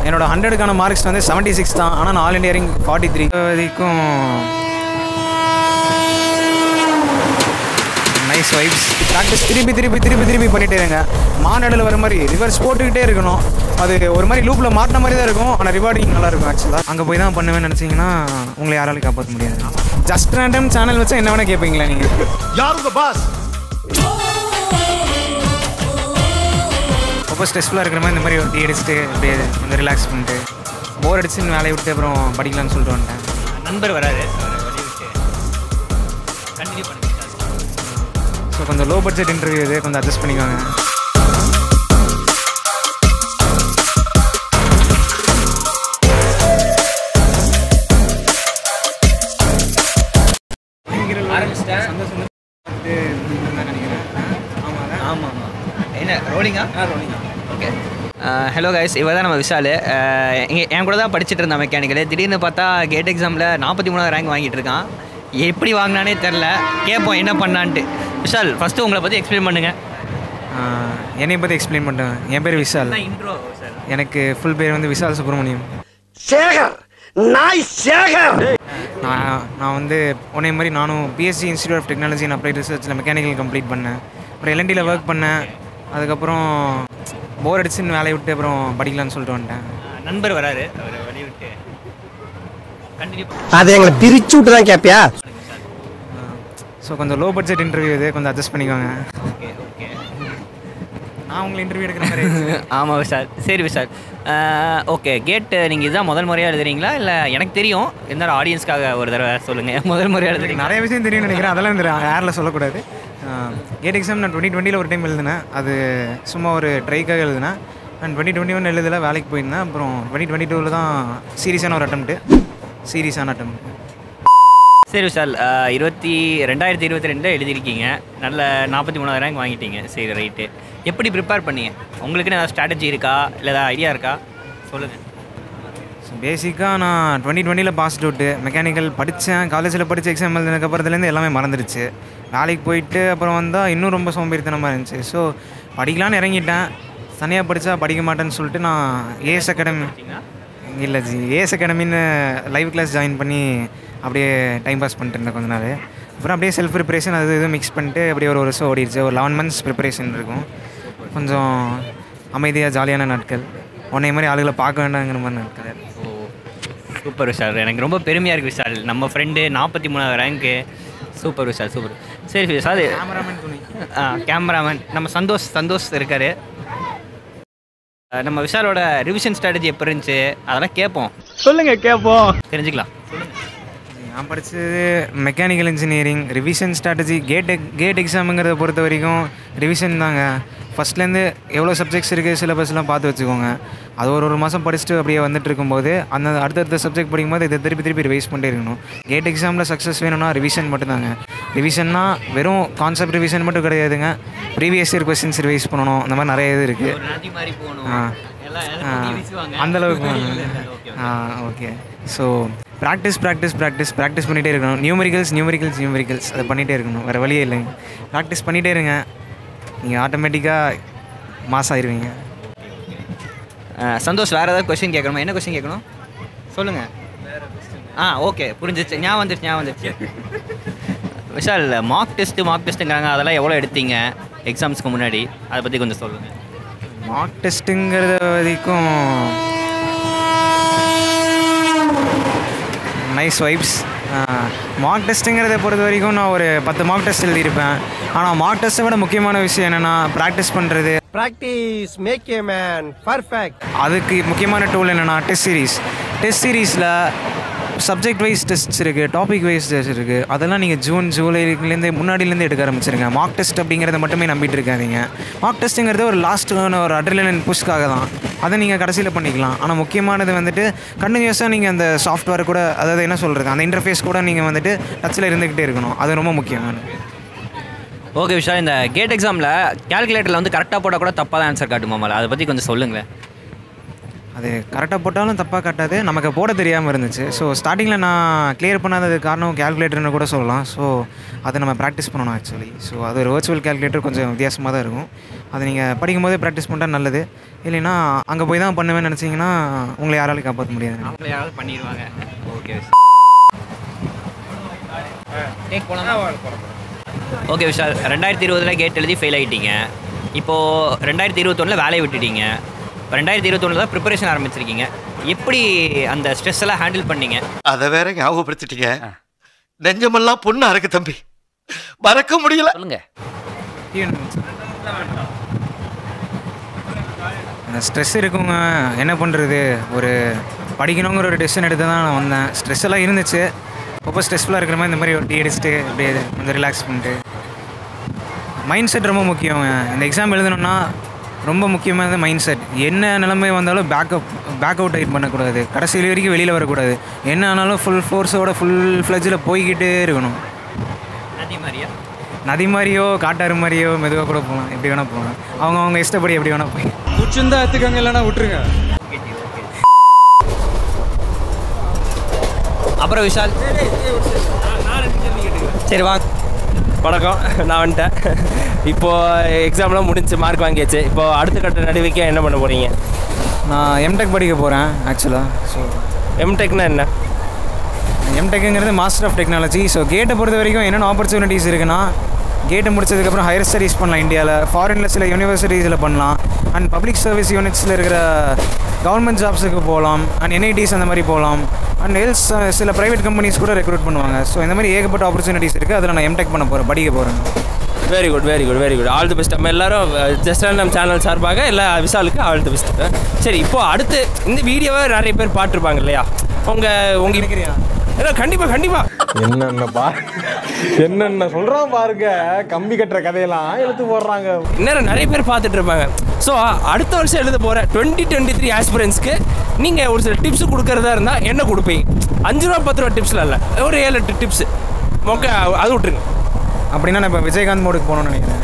என்னோட ஹண்ட்ரடுக்கான மார்க்ஸ் வந்து செவன்ட்டி சிக்ஸ் தான் ஆனால் நான் all India rank forty three வரைக்கும் நைஸ் வைப்ஸ் ப்ராக்டிஸ் திருப்பி திருப்பி திருப்பி திருப்பி பண்ணிட்டே இருங்க மாநாடில் வர மாதிரி ரிவர்ஸ் போட்டுக்கிட்டே இருக்கணும் அது ஒரு மாதிரி லூப்பில் மாட்டின மாதிரி தான் இருக்கும் ஆனால் ரிவார்டிங் நல்லா இருக்கும் ஆக்சுவலாக அங்கே போய் தான் பண்ணுவேன்னு நினச்சிங்கன்னா உங்களை யாராலையும் காப்பாற்ற முடியாது ஜஸ்ட் ரேண்டம் சேனல் வச்சா என்ன வேணால் கேட்பீங்களா நீங்கள் யார் உங்க பாஸ் ரொம்ப ஸ்ட்ரெஸ்ஃபுல்லாக இருக்கிற மாதிரி இந்த மாதிரி டீ அடிச்சுட்டு அப்படியே கொஞ்சம் ரிலாக்ஸ் பண்ணிட்டு போர் அடிச்சுன்னு வேலையை விட்டு அப்புறம் படிக்கலாம்னு சொல்லிட்டு வந்துட்டேன் நண்பர் வராரு கண்டினியூ பண்ணுங்க ஸோ கொஞ்சம் லோ பட்ஜெட் இன்டர்வியூ இது கொஞ்சம் அட்ஜஸ்ட் பண்ணிக்கோங்க ஆரம்பிச்சிட்டேன் ஆமாம் ஆமாம் என்ன ரோலிங்கா ஆ ரோலிங்கா ஓகே ஹலோ கைஸ் இவ தான் நம்ம விஷால் இங்கே என் கூட தான் படிச்சுட்டு இருந்தான் மெக்கானிக்கல் திடீர்னு பார்த்தா கேட் எக்ஸாமில் நாற்பத்தி மூணாவது ரேங்க் வாங்கிட்டு இருக்கான் எப்படி வாங்கினானே தெரில கேட்போம் என்ன பண்ணான்ட்டு விஷால் ஃபஸ்ட்டு உங்களை பற்றி எக்ஸ்பிளைன் பண்ணுங்கள் என்னை பற்றி எக்ஸ்பிளைன் பண்ணிட்டேன் என் பேர் விஷால் இன்ட்ரோ சார் எனக்கு ஃபுல் பேர் வந்து விஷால் சுப்ரமணியம் சேகர் நாய் சேகர் நான் நான் வந்து உன்னை மாதிரி நானும் PSG institute of technology and applied ரிசர்ச்சில் மெக்கானிக்கல் கம்ப்ளீட் பண்ணேன் அப்புறம் எல்என்டியில் ஒர்க் பண்ணேன் அதுக்கப்புறம் போர் அடிச்சுன்னு வேலையை விட்டு அப்புறம் படிக்கலாம்னு சொல்லிட்டு வந்துட்டேன் நண்பர் வராரு அவர் வெளியே விட்டு கண்டினியூ அதை எங்களை பிரிச்சு விட்டு தான் கேப்பியா ஸோ கொஞ்சம் லோ பட்ஜெட் இன்டர்வியூ இது கொஞ்சம் அட்ஜஸ்ட் பண்ணிக்கோங்க ஓகே ஓகே நான் உங்களை இன்டர்வியூ எடுக்கிற மாதிரி ஆமாம் விஷால் சரி விஷால் ஓகே கேட்டு நீங்கள் இதுதான் முதல் முறையாக எழுதுறீங்களா இல்லை எனக்கு தெரியும் இருந்தாலும் ஆடியன்ஸ்க்காக ஒரு தடவை சொல்லுங்கள் முதல் முறையாக எனக்கு எழுதுறீங்க நிறைய விஷயம் தெரியும்னு நினைக்கிறேன் அதெல்லாம் இந்த ஏரில் சொல்லக்கூடாது கேட் எக்ஸாம் நான் டுவெண்ட்டி டுவெண்ட்டியில் ஒரு டைம் எழுதினேன் அது சும்மா ஒரு ட்ரைக்காக எழுதினேன் நான் டுவெண்ட்டி டுவெண்ட்டி ஒன் எழுதல வேலைக்கு போயிருந்தேன் அப்புறம் டுவெண்ட்டி டுவெண்ட்டி டூவில் தான் சீரியஸான ஒரு அட்டம்ப்ட்டு சீரியஸான அட்டம் சரி விஷால் அஹ், இருபத்தி ரெண்டாயிரத்தி இருபத்தி ரெண்டில் எழுதியிருக்கீங்க நல்ல நாற்பத்தி மூணாவது ரேங்க் வாங்கிட்டீங்க சரி ரைட்டு எப்படி ப்ரிப்பேர் பண்ணீங்க உங்களுக்குன்னு ஏதாவது ஸ்ட்ராட்டஜி இருக்கா இல்லை ஏதாவது ஐடியா இருக்கா சொல்லுங்கள் ஸோ பேசிக்காக நான் டுவெண்ட்டி டுவெண்ட்டியில் பாஸ் அவுட்டு மெக்கானிக்கல் படித்தேன் காலேஜில் படித்த எக்ஸாம் எழுதினதுக்கப்புறத்துலேருந்து எல்லாமே மறந்துடுச்சு வேலைக்கு போயிட்டு அப்புறம் வந்தால் இன்னும் ரொம்ப சோம்பேறித்தனமாக இருந்துச்சு ஸோ படிக்கலான்னு இறங்கிட்டேன் தனியாக படித்தா படிக்க மாட்டேன்னு சொல்லிட்டு நான் ஏஎஸ் அகாடமி இல்லை ஜி ஏஎஸ் அகாடமின்னு லைவ் கிளாஸ் ஜாயின் பண்ணி அப்படியே டைம் பாஸ் பண்ணிட்டு இருந்தேன் கொஞ்ச நாள் அப்புறம் அப்படியே செல்ஃப் ப்ரிப்பரேஷன் அது இது மிக்ஸ் பண்ணிட்டு அப்படியே ஒரு வருஷம் ஓடிடுச்சு ஒரு லெவன் மந்த்ஸ் ப்ரிப்பரேஷன் இருக்கும் கொஞ்சம் அமைதியாக ஜாலியான நாட்கள் உன்னை மாதிரி ஆளுகளை பார்க்க வேண்டாங்கிற மாதிரி நாட்கள் ஓ சூப்பர் விஷால் எனக்கு ரொம்ப பெருமையாக இருக்குது விஷால் நம்ம ஃப்ரெண்டு நாற்பத்தி மூணாவது ரேங்க்கு சூப்பர் விஷால் சூப்பர் சரி விஷால் கேமராமேன் துணி ஆ கேமராமேன் நம்ம சந்தோஷ் சந்தோஷ் இருக்காரு அஹ் நம்ம விஷாலோட ரிவிஷன் ஸ்ட்ராட்டஜி எப்போ இருந்துச்சு அதெல்லாம் கேட்போம் சொல்லுங்க கேப்போம் தெரிஞ்சுக்கலாம் நான் படித்தது mechanical engineering revision strategy GATE GATE எக்ஸாமுங்கிறத பொறுத்த வரைக்கும் ரிவிஷன் தாங்க ஃபஸ்ட்லேருந்து எவ்வளோ சப்ஜெக்ட்ஸ் இருக்குது சிலபஸ்லாம் பார்த்து வச்சுக்கோங்க அது ஒரு ஒரு மாதம் படிச்சுட்டு அப்படியே வந்துட்டு இருக்கும்போது அந்த அடுத்தடுத்த சப்ஜெக்ட் படிக்கும்போது இதை திருப்பி திருப்பி ரிவைஸ் பண்ணிட்டே இருக்கணும் கேட் எக்ஸாமில் சக்ஸஸ் வேணும்னா ரிவிஷன் மட்டும்தாங்க ரிவிஷன்னா வெறும் கான்செப்ட் ரிவிஷன் மட்டும் கிடையாதுங்க ப்ரீவியஸ் இயர் கொஸ்டின்ஸ் ரிவைஸ் பண்ணணும் அந்த மாதிரி நிறைய இது இருக்குது ஒரு நாட்டி மாதிரி போகணும் ஆ. எல்லாம் ஆ, எல்லாம் வீசுவாங்க. அந்த அளவுக்கு இல்ல, இல்ல, okay, okay. Ah okay so practice practice practice practice பண்ணிகிட்டே இருக்கணும் நியூமரிக்கல்ஸ் நியூமரிக்கல்ஸ் நியூமரிக்கல்ஸ் அதை பண்ணிகிட்டே இருக்கணும் வேறு வழியே இல்லைங்க ப்ராக்டிஸ் பண்ணிகிட்டே இருங்க நீங்கள் ஆட்டோமேட்டிக்காக மாஸ் ஆயிருவீங்க அஹ் சந்தோஷ் வேறு ஏதாவது கொஸ்டின் கேட்கணுமா என்ன கொஸ்டின் கேட்கணும் சொல்லுங்கள் ஆ ஓகே புரிஞ்சிச்சு ஞாபகம் வந்துருச்சு ஞாபகம் வந்துருச்சு விஷால் மார்க் டெஸ்ட்டு மார்க் டெஸ்ட்டுங்கிறாங்க அதெல்லாம் எவ்வளோ எடுத்தீங்க எக்ஸாம்ஸ்க்கு முன்னாடி அதை பற்றி கொஞ்சம் சொல்லுங்கள் மார்க் டெஸ்ட்டுங்கிறத வரைக்கும் நைஸ் வைப்ஸ் மார்க் டெஸ்ட்டுங்கிறத பொறுத்த வரைக்கும் நான் ஒரு பத்து மார்க் டெஸ்ட் எழுதியிருப்பேன் ஆனால் மார்க் டெஸ்ட்டை விட முக்கியமான விஷயம் என்னென்னா ப்ராக்டிஸ் பண்ணுறது practice make a man perfect அதுக்கு முக்கியமான டூல் என்னென்னா டெஸ்ட் சீரிஸ் டெஸ்ட் சீரீஸில் சப்ஜெக்ட் வைஸ் டெஸ்ட்ஸ் இருக்குது டாபிக் வைஸ் டெஸ்ட் இருக்குது அதெல்லாம் நீங்கள் ஜூன் ஜூலைலேருந்து முன்னாடிலேருந்து எடுக்க ஆரம்பிச்சிருங்க மார்க் டெஸ்ட் அப்படிங்கிறத மட்டுமே நம்பிட்டு இருக்காதீங்க மார்க் டெஸ்ட்டுங்கிறது ஒரு லாஸ்ட் ஒரு அட்ரிலின் புஷ்காக தான் அதை நீங்கள் கடைசியில் பண்ணிக்கலாம் ஆனால் முக்கியமானது வந்துட்டு கண்டினியூஸாக நீங்கள் அந்த சாஃப்ட்வேர் கூட அதாவது என்ன சொல்கிறது அந்த இன்டர்ஃபேஸ் கூட நீங்கள் வந்துட்டு டச்சில் இருந்துக்கிட்டே இருக்கணும் அது ரொம்ப முக்கியமானது ஓகே விஷால் இந்த கேட் எக்ஸாமில் கேல்குலேட்டரில் வந்து கரெக்டாக போட்டால் கூட தப்பாக தான் ஆன்சர் காட்டுமாமல அதை பற்றி கொஞ்சம் சொல்லுங்களேன் அது கரெக்டாக போட்டாலும் தப்பாக காட்டாது நமக்கு போட தெரியாமல் இருந்துச்சு ஸோ ஸ்டார்டிங்கில் நான் கிளியர் பண்ணாதது காரணம் கேல்குலேட்டர்னு கூட சொல்லலாம் ஸோ அதை நம்ம ப்ராக்டிஸ் பண்ணணும் ஆக்சுவலி ஸோ அது ஒரு வர்ச்சுவல் கேல்குலேட்டர் கொஞ்சம் வித்தியாசமாக தான் இருக்கும் அதை நீங்கள் படிக்கும் போதே ப்ராக்டிஸ் பண்ணிட்டா நல்லது இல்லைன்னா அங்கே போய் தான் பண்ணுவேன்னு நினச்சிங்கன்னா உங்களை யாராலையும் காப்பாற்ற முடியாது அவங்கள யாராவது பண்ணிடுவாங்க ஓகே கேக் போலாமா ஓகே விஷால் ரெண்டாயிரத்தி இருபதில் கேட் எழுதி ஃபெயில் ஆகிட்டீங்க இப்போது ரெண்டாயிரத்தி இருபத்தொன்னில் வேலையை விட்டுட்டீங்க இப்போ ரெண்டாயிரத்தி இருபத்தொன்னில் தான் ப்ரிப்பரேஷன் ஆரம்பிச்சிருக்கீங்க எப்படி அந்த ஸ்ட்ரெஸ் எல்லாம் ஹேண்டில் பண்ணீங்க அத வேற ஞாபகப்படுத்திட்டீங்க நெஞ்சமெல்லாம் பொண்ணா இருக்கு தம்பி மறக்க முடியல சொல்லுங்க அந்த ஸ்ட்ரெஸ் இருக்குங்க என்ன பண்ணுறது ஒரு படிக்கணுங்கிற ஒரு டெசிஷன் எடுத்து தான் நான் வந்தேன் ஸ்ட்ரெஸ் எல்லாம் இருந்துச்சு ரொம்ப ஸ்ட்ரெஸ்ஃபுல்லாக இருக்கிற மாதிரி இந்த மாதிரி ஒரு டீ அடிச்சுட்டு அப்படியே கொஞ்சம் ரிலாக்ஸ் பண்ணிட்டு மைண்ட் செட் ரொம்ப முக்கியம் இந்த எக்ஸாம் எழுதணும்னா ரொம்ப முக்கியமானது மைண்ட் செட் என்ன நிலைமை வந்தாலும் பேக்கப் பேக் அவுட் ஆகிட் பண்ணக்கூடாது கடைசி வரைக்கும் வெளியில் வரக்கூடாது என்ன ஆனாலும் ஃபுல் ஃபோர்ஸோட ஃபுல் ஃப்ளஜில் போய்கிட்டே இருக்கணும் நதி மாதிரியா நதி மாதிரியோ காட்டாறு மாதிரியோ மெதுவாக கூட போகலாம் எப்படி வேணால் போகலாம் அவங்க அவங்க இஷ்டப்படி எப்படி வேணால் போய் பிடிச்சிருந்தா எடுத்துக்கோங்க இல்லைன்னா விட்டுருங்க அப்புறம் விஷால் சரி வாங்க வணக்கம் நான் வந்துட்டேன் இப்போது எக்ஸாம்லாம் முடிஞ்சு மார்க் வாங்கியாச்சு இப்போ அடுத்த கட்ட நடவடிக்கை என்ன பண்ண போகிறீங்க நான் எம்டெக் படிக்க போகிறேன் ஆக்சுவலாக ஸோ எம்டெக்னா என்ன எம்டெக்குங்கிறது மாஸ்டர் ஆஃப் டெக்னாலஜி ஸோ கேட்டை பொறுத்த வரைக்கும் என்னென்ன ஆப்பர்ச்சுனிட்டிஸ் இருக்குன்னா கேட்டை முடிச்சதுக்கப்புறம் ஹையர் ஸ்டடீஸ் பண்ணலாம் இந்தியாவில் ஃபாரினில் சில யூனிவர்சிட்டிஸில் பண்ணலாம் அண்ட் பப்ளிக் சர்வீஸ் யூனிட்ஸில் இருக்கிற கவர்மெண்ட் ஜாப்ஸுக்கு போகலாம் அண்ட் என்ஐடிஸ் அந்த மாதிரி போகலாம் அண்ட் எல்ஸ் சில ப்ரைவேட் கம்பெனிஸ் கூட ரெக்ரூட் பண்ணுவாங்க ஸோ இந்த மாதிரி ஏகப்பட்ட ஆப்பர்ச்சுனிட்டிஸ் இருக்குது அதில் நான் எம்டெக் பண்ண போகிறேன் படிக்க போகிறேன் very good very good very good all the best நம்ம எல்லாரும் ஜஸ்ட் நம்ம சேனல் சார்பாக எல்லா விசாலுக்கு ஆல் தி பெஸ்ட் சரி இப்போ அடுத்து இந்த வீடியோவை நிறைய பேர் பார்த்துருப்பாங்க இல்லையா உங்கள் உங்கள் இல்லை கண்டிப்பாக கண்டிப்பாக என்னென்ன பா என்னென்ன சொல்றான் பாருங்க கம்பி கட்டுற கதையெல்லாம் எழுத்து போடுறாங்க இன்னும் நிறைய பேர் பார்த்துட்டு இருப்பாங்க ஸோ அடுத்த வருஷம் எழுத போகிற டுவெண்ட்டி டுவெண்ட்டி த்ரீ ஆஸ்பிரன்ஸ்க்கு நீங்கள் ஒரு சில டிப்ஸ் கொடுக்கறதா இருந்தால் என்ன கொடுப்பீங்க அஞ்சு ரூபா பத்து ரூபா டிப்ஸில் இல்லை ஒரு ஏழு எட்டு டிப்ஸ் மொக்க அது விட்டுருங்க அப்படின்னா நான் இப்போ விஜயகாந்த் மோடுக்கு போகணும்னு நினைக்கிறேன்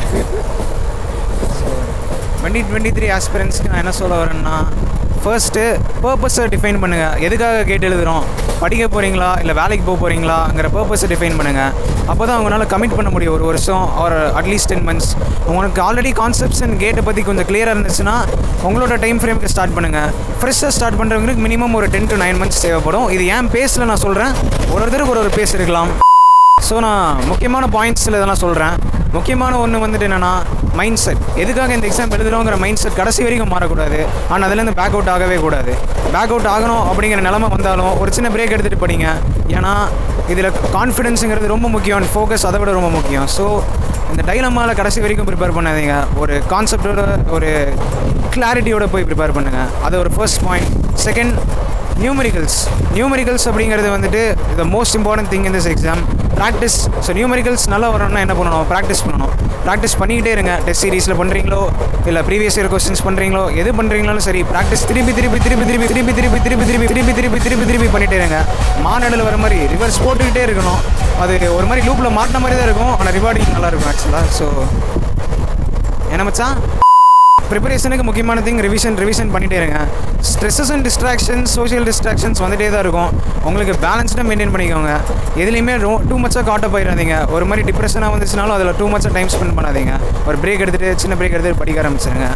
டுவெண்ட்டி டுவெண்ட்டி த்ரீ ஆஸ்பிரன்ஸ்க்கு நான் என்ன சொல்ல வரேன்னா ஃபர்ஸ்ட்டு பர்பஸை டிஃபைன் பண்ணுங்கள் எதுக்காக கேட்டு எழுதுகிறோம் படிக்க போகிறீங்களா இல்லை வேலைக்கு போக போகிறீங்களாங்கிற பர்பஸை டிஃபைன் பண்ணுங்கள் அப்போ தான் அவங்களால கமிட் பண்ண முடியும் ஒரு வருஷம் ஒரு அட்லீஸ்ட் டென் மந்த்ஸ் உங்களுக்கு ஆல்ரெடி கான்செப்ட்ஸ் அண்ட் கேட்டை பற்றி கொஞ்சம் கிளியராக இருந்துச்சுன்னா உங்களோட டைம் ஃப்ரேமுக்கு ஸ்டார்ட் பண்ணுங்கள் ஃப்ரெஷ்ஷாக ஸ்டார்ட் பண்ணுறவங்களுக்கு மினிமம் ஒரு டென் டு நைன் மந்த்ஸ் தேவைப்படும் இது ஏன் பேஸில் நான் சொல்கிறேன் ஒரு ஒருத்தருக்கு ஒரு ஒரு பேஸ் இருக்கலாம் ஸோ நான் முக்கியமான பாயிண்ட்ஸில் இதெல்லாம் சொல்கிறேன் முக்கியமான ஒன்று வந்துட்டு என்னென்னா மைண்ட் செட் எதுக்காக இந்த எக்ஸாம் எழுதுகிறோங்கிற மைண்ட் செட் கடைசி வரைக்கும் மாறக்கூடாது ஆனால் அதுலேருந்து பேக் அவுட் ஆகவே கூடாது பேக் அவுட் ஆகணும் அப்படிங்கிற நிலமை வந்தாலும் ஒரு சின்ன பிரேக் எடுத்துகிட்டு படிங்க ஏன்னா இதில் கான்ஃபிடென்ஸுங்கிறது ரொம்ப முக்கியம் அண்ட் ஃபோக்கஸ் அதை விட ரொம்ப முக்கியம் ஸோ இந்த டைலமாவில் கடைசி வரைக்கும் ப்ரிப்பேர் பண்ணாதீங்க ஒரு கான்செப்டோட ஒரு கிளாரிட்டியோட போய் ப்ரிப்பேர் பண்ணுங்கள் அது ஒரு first point second numericals numericals அப்படிங்கிறது வந்துட்டு the most important thing in this exam practice so numericals நல்லா வரணும்னா என்ன பண்ணணும் ப்ராக்டிஸ் பண்ணணும் ப்ராக்டிஸ் பண்ணிக்கிட்டே இருங்க டெஸ்ட் சீரீஸில் பண்ணுறீங்களோ இல்லை ப்ரீவியஸ் இயர் கொஸ்டின்ஸ் பண்ணுறீங்களோ எது பண்ணுறீங்களாலும் சரி ப்ராக்டிஸ் திருப்பி திருப்பி திருப்பி திருப்பி திருப்பி திருப்பி திருப்பி திருப்பி திருப்பி திருப்பி திருப்பி திருப்பி பண்ணிட்டே இருங்க மாநாடில் வர மாதிரி ரிவர்ஸ் போட்டுக்கிட்டே இருக்கணும் அது ஒரு மாதிரி லூப்பில் மாட்டின மாதிரி தான் இருக்கும் ஆனால் ரிவார்டிங் நல்லா இருக்கும் ஆக்சுவலாக ஸோ என்ன மச்சான் ப்ரிப்பரேஷனுக்கு முக்கியமான திங் ரிவிஷன் ரிவிஷன் பண்ணிட்டே இருங்க stresses and distractions social distractions வந்துட்டே தான் இருக்கும் உங்களுக்கு பேலன்ஸ்டாக மெயின்டைன் பண்ணிக்கோங்க எதுலேயுமே ரோ டூ மச்சாக காட்ட போயிடாதீங்க ஒரு மாதிரி டிப்ரெஷனாக வந்துச்சுனாலும் அதில் டூ மச்சாக டைம் ஸ்பெண்ட் பண்ணாதீங்க ஒரு பிரேக் எடுத்துகிட்டு சின்ன பிரேக் எடுத்துகிட்டு படிக்க ஆரம்பிச்சிருங்க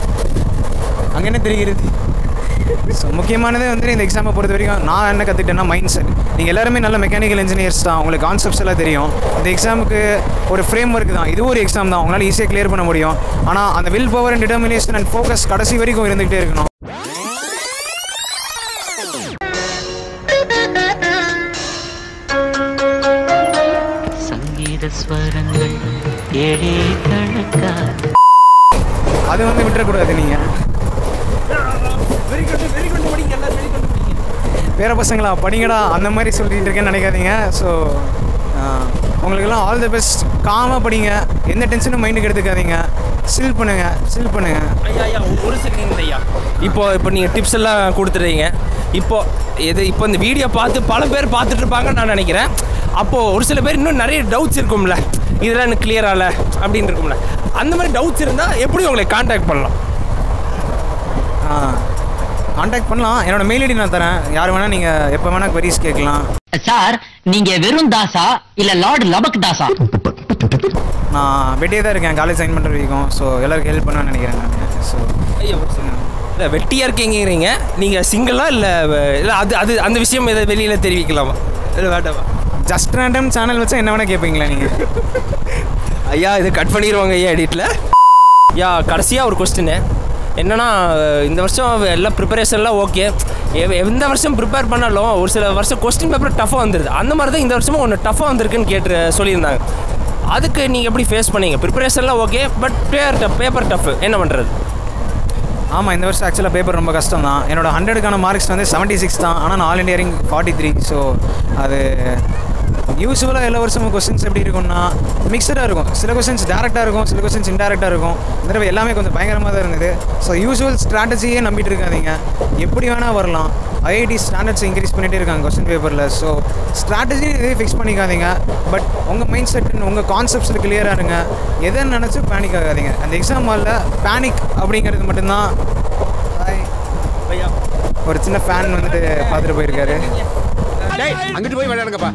அங்கே என்ன தெரிகிறது ஸோ முக்கியமானது வந்து இந்த எக்ஸாமை பொறுத்த வரைக்கும் நான் என்ன கற்றுக்கிட்டேன்னா மைண்ட் செட் நீங்கள் எல்லாருமே நல்ல மெக்கானிக்கல் இன்ஜினியர்ஸ் தான் உங்களுக்கு கான்செப்ட்ஸ் எல்லாம் தெரியும் இந்த எக்ஸாமுக்கு ஒரு ஃப்ரேம் ஒர்க் தான் இது ஒரு எக்ஸாம் தான் உங்களால் ஈஸியாக கிளியர் பண்ண முடியும் ஆனால் அந்த will power and determination and focus கடைசி வரைக்கும் இருந்துகிட்டே இருக்கணும் சங்கீத ஸ்வரங்கள் ஏழே கணக்கா அது வந்து விட்டுறக்கூடாது நீங்கள் வேற பசங்களா படிங்கடா அந்த மாதிரி சொல்லிட்டு இருக்கேன்னு நினைக்காதீங்க ஸோ உங்களுக்கெல்லாம் ஆல் தி பெஸ்ட் காமாக படிங்க எந்த டென்ஷனும் மைண்டுக்கு எடுத்துக்காதீங்க சில் பண்ணுங்க சில் பண்ணுங்க ஐயா ஐயா ஒரு செகண்ட் ஐயா இப்போ இப்போ நீங்கள் டிப்ஸ் எல்லாம் கொடுத்துறீங்க இப்போ இது இப்போ இந்த வீடியோ பார்த்து பல பேர் பார்த்துட்டு இருப்பாங்கன்னு நான் நினைக்கிறேன் அப்போது ஒரு சில பேர் இன்னும் நிறைய டவுட்ஸ் இருக்கும்ல இதெல்லாம் எனக்கு கிளியர் ஆகல அப்படின்னு இருக்கும்ல அந்த மாதிரி டவுட்ஸ் இருந்தால் எப்படி உங்களை காண்டாக்ட் பண்ணலாம் ஆ காண்டாக்ட் பண்ணலாம் என்னோட மெயில் ஐடி நான் தரேன் யார் வேணால் நீங்கள் எப்போ வேணால் queries கேட்கலாம் சார் நீங்க வெறும் தாசா இல்ல லார்ட் லபக் தாசா நான் வெட்டியே தான் இருக்கேன் காலேஜ் சைன் பண்ணுற வரைக்கும் ஸோ எல்லாருக்கும் ஹெல்ப் பண்ணுவேன்னு நினைக்கிறேன் நான் ஸோ இல்லை வெட்டியாக இருக்கீங்கிறீங்க நீங்கள் சிங்கிளா இல்லை இல்லை அது அது அந்த விஷயம் எதை வெளியில் தெரிவிக்கலாமா இல்லை வேண்டாமா ஜஸ்ட் ரேண்டம் சேனல் வச்சா என்ன வேணால் கேட்பீங்களா நீங்கள் ஐயா இது கட் பண்ணிடுவாங்க ஐயா எடிட்டில் யா கடைசியாக ஒரு கொஸ்டின் என்னன்னா இந்த வருஷம் எல்லாம் ப்ரிப்பரேஷன்லாம் ஓகே எந்த வருஷம் ப்ரிப்பேர் பண்ணாலும் ஒரு சில வருஷம் கொஸ்டின் பேப்பர் டஃபாக வந்துடுது அந்த மாதிரி தான் இந்த வருஷமும் ஒன்று டஃபாக வந்திருக்குன்னு கேட்டு சொல்லியிருந்தாங்க அதுக்கு நீங்கள் எப்படி ஃபேஸ் பண்ணீங்க ப்ரிப்பரேஷன்லாம் okay but paper tough paper tough என்ன பண்ணுறது ஆமாம் இந்த வருஷம் ஆக்சுவலாக பேப்பர் ரொம்ப கஷ்டம் தான் என்னோட ஹண்ட்ரடுக்கான மார்க்ஸ் வந்து செவன்ட்டி சிக்ஸ் தான் ஆனால் நான் all India rank forty three so அது யூஸ்வலாக எல்லா வருஷமும் கொஸ்டின்ஸ் எப்படி இருக்கும்னா மிக்சடாக இருக்கும் சில கொஸ்டின்ஸ் டேரெக்டாக இருக்கும் சில கொஸ்டின்ஸ் இன்டேரக்டாக இருக்கும் இந்த தடவை எல்லாமே கொஞ்சம் பயங்கரமாக தான் இருந்தது ஸோ யூஸ்வல் ஸ்ட்ராட்டஜியே நம்பிட்டு இருக்காதீங்க எப்படி வேணால் வரலாம் ஐஐடி ஸ்டாண்டர்ட்ஸ் இன்க்ரீஸ் பண்ணிகிட்டே இருக்காங்க கொஸ்டின் பேப்பரில் ஸோ ஸ்ட்ராட்டஜி இதே ஃபிக்ஸ் பண்ணிக்காதீங்க பட் உங்கள் மைண்ட் செட் உங்கள் கான்செப்ட்ஸில் கிளியராக இருங்க எதை நினச்சி பேனிக் ஆகாதீங்க அந்த எக்ஸாம் ஹாலில் பேனிக் அப்படிங்கிறது மட்டும்தான் Hi. ஒரு சின்ன ஃபேன் வந்துட்டு பார்த்துட்டு போயிருக்காரு அங்கிட்டு போய் விளையாடுங்கப்பா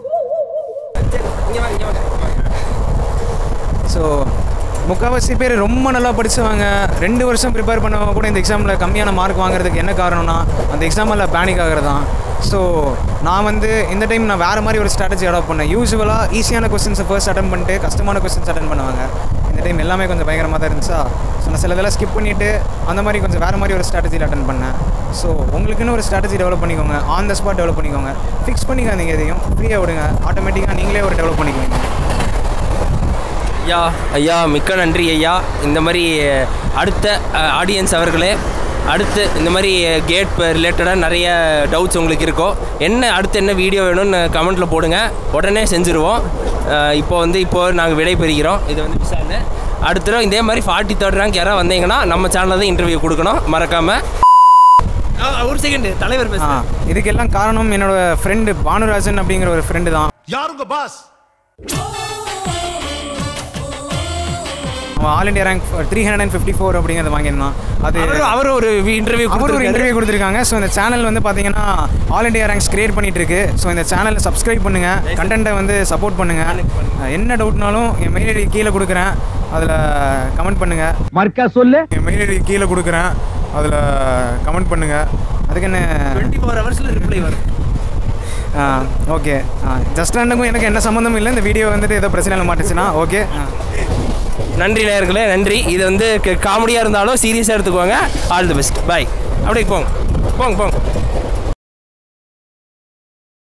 ஸோ முக்கால்வாசி பேர் ரொம்ப நல்லா படிச்சவங்க ரெண்டு வருஷம் ப்ரிப்பேர் பண்ணவங்க கூட இந்த எக்ஸாமில் கம்மியான மார்க் வாங்குறதுக்கு என்ன காரணம்னா அந்த எக்ஸாமில் பேனிக் ஆகிறது தான் ஸோ நான் வந்து இந்த டைம் நான் வேறு மாதிரி ஒரு ஸ்ட்ராட்டஜி அடாப்ட் பண்ணேன் யூஸ்வலாக ஈஸியான கொஸ்டின்ஸை ஃபர்ஸ்ட் அட்டன் பண்ணிட்டு கஷ்டமான கொஸ்டின்ஸ் அட்டன் பண்ணுவாங்க இந்த டைம் எல்லாமே கொஞ்சம் பயங்கரமாக தான் இருந்துச்சா ஸோ நான் சில இதெல்லாம் ஸ்கிப் பண்ணிவிட்டு அந்த மாதிரி கொஞ்சம் வேறு மாதிரி ஒரு ஸ்ட்ராட்டஜியில் அட்டன் பண்ணேன் ஸோ உங்களுக்குன்னு ஒரு ஸ்ட்ராட்டஜி டெவலப் பண்ணிக்கோங்க ஆன் த ஸ்பாட் டெவலப் பண்ணிக்கோங்க ஃபிக்ஸ் பண்ணிக்காதீங்க எதையும் ஃப்ரீயாக விடுங்க ஆட்டோமேட்டிக்காக நீங்களே ஒரு டெவலப் பண்ணிக்குவீங்க ஐயா ஐயா மிக்க நன்றி ஐயா இந்த மாதிரி அஹ், அடுத்த ஆடியன்ஸ் அவர்களே அடுத்து இந்த மாதிரி கேட் ரிலேட்டடாக நிறைய டவுட்ஸ் உங்களுக்கு இருக்கும் என்ன அடுத்து என்ன வீடியோ வேணும்னு கமெண்ட்டில் போடுங்க உடனே செஞ்சுருவோம் அஹ், இப்போ வந்து இப்போ நாங்கள் விடை பெறுகிறோம் இது வந்து விசாரணை அடுத்த தடவை இதே மாதிரி ஃபார்ட்டி தேர்ட் ரேங்க் யாராவது வந்தீங்கன்னா நம்ம சேனலில் தான் இன்டர்வியூ கொடுக்கணும் மறக்காமல் ஒரு செகண்ட் தலைவர் ஆ பேசுகிறேன் இதுக்கெல்லாம் காரணம் என்னோட ஃப்ரெண்டு பானுராஜன் அப்படிங்கிற ஒரு ஃப்ரெண்டு தான் யாருங்க பாஸ் அவன் all India rank three hundred and fifty four அப்படிங்கிறத வாங்கியிருந்தான் அது அவர் அவர் ஒரு இன்டர்வியூ அவர் ஒரு இன்டர்வியூ கொடுத்துருக்காங்க ஸோ இந்த சேனல் வந்து பார்த்தீங்கன்னா ஆல் இண்டியா ரேங்க்ஸ் கிரியேட் பண்ணிட்டு இருக்கு ஸோ இந்த சேனலை சப்ஸ்கிரைப் பண்ணுங்க கண்டென்ட்டை வந்து சப்போர்ட் பண்ணுங்க என்ன டவுட்னாலும் என் மெயில் ஐடி கீழே கொடுக்குறேன் அதில் கமெண்ட் பண்ணுங்க மர்க்கா சொல்லு என் மெயில் ஐடி கீழே கொடுக்குறேன் அதில் கமெண்ட் பண்ணுங்க அதுக்கு என்ன டுவெண்ட்டி ஃபோர் ஹவர்ஸில் ரிப்ளை வரும் ஓகே ஜஸ்ட் ரெண்டுக்கும் எனக்கு என்ன சம்மந்தமும் இல்லை இந்த வீடியோ வந்துட்டு ஏதோ பிரச்சனையில் மாட்டுச்சுன்னா ஓகே நன்றி நேயர்களே நன்றி இது வந்து காமெடியாக இருந்தாலும் சீரியஸாக எடுத்துக்கோங்க ஆல் தி பெஸ்ட் பாய் அப்படியே போங்க போங்க போங்க